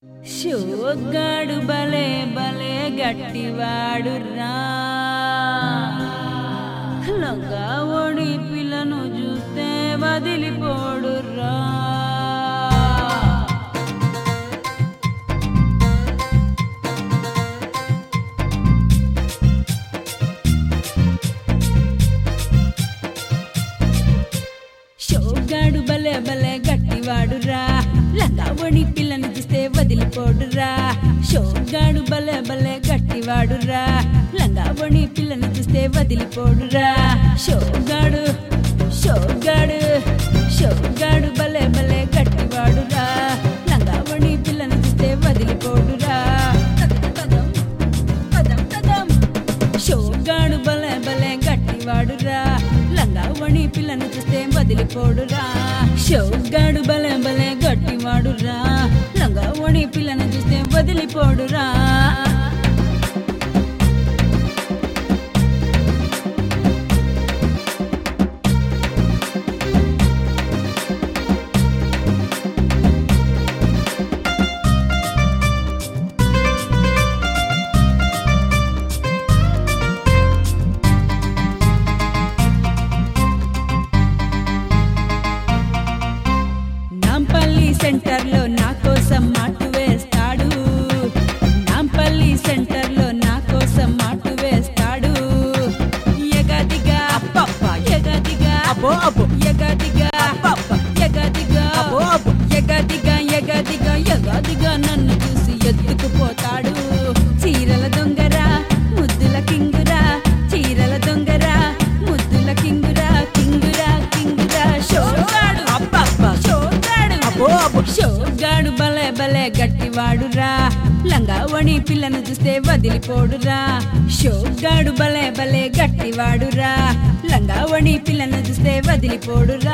షోగ్గాడు బలే బలే గట్టివాడు రా లంగా ఓడి పిల్లను చూస్తే వదిలిపోడు రా షోగాడు బలే బలే గట్టివాడు రా లంగావణి పిల్లని చూస్తే వదిలిపోడు రా షోగాడు బలే బలే గట్టివాడు రా లంగావణి పిల్లని చూస్తే వదిలిపోడు రా షోగాడు షోగాడు షోగాడు బలే బలే గట్టివాడు రా లంగావణి పిల్లని చూస్తే వదిలిపోడు రా తదం తదం తదం షోగాడు బలే బలే గట్టివాడురా లంగావణి పిల్లను చూస్తే వదిలిపోడురా షోగాడు బలే బలే గట్టివాడురా లంగావణి పిల్లను చూస్తే వదిలిపోడురా నాంపల్లి సెంటర్ లో నా కోసం మాటు వేస్తాడు నాంపల్లి సెంటర్ లో నా కోసం మాటు వేస్తాడు ఎగదిగా ఎగదిగా అబ్బో అబ్బో ఎగదిగా అబ్బబ్బ. ఎగదిగా అబ్బో అబ్బో. ఎగదిగా ఎగదిగా ఎగదిగా నన్ను చూసి ఎత్తుకుపోతాడు చీరల దొంగరా ముద్దుల కింగురా చీరల దొంగరా ముద్దుల కింగురా కింగురా కింగురా షోగాడు అబ్బబ్బ. షోగాడు అబ్బో అబ్బో. షోగాడు బలే బలే గట్టివాడురా లంగావణి పిల్లను చూస్తే వదిలిపోడురా షోగాడు బలే బలే గట్టివాడురా లంగావణి పిల్లను చూస్తే వదిలిపోడురా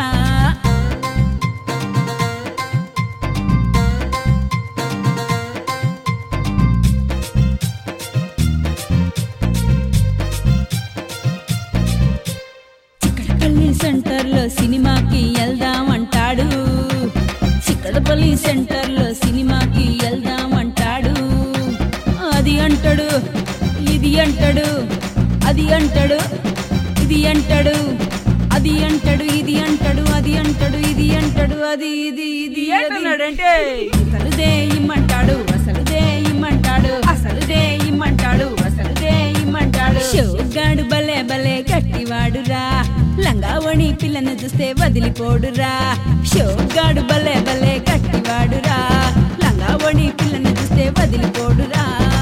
చిక్కడపల్లి సెంటర్ లో సినిమాకి వెళ్దామంటాడు చిక్కడపల్లి సెంటర్ లో సినిమాకి వెళ్దామంటాడు అది అంటాడు ఇది అంటాడు అది అంటాడు ఇది అంటాడు అది అంటాడు ఇది అంటాడు అది అంటాడు ఇది అంటాడు అది ఇది ఇది అది. ఏంటన్నాడంటే అసలు దేయమంటాడు అసలు దేయమంటాడు అసలు దేయమంటాడు అసలు దేయమంటాడు షోగాడు బలే బలే గట్టివాడురా లంగావణి పిల్లను చూస్తే వదిలిపోడురా షోగాడు బలే బలే గట్టివాడురా లంగావణి పిల్లను చూస్తే వదిలిపోడురా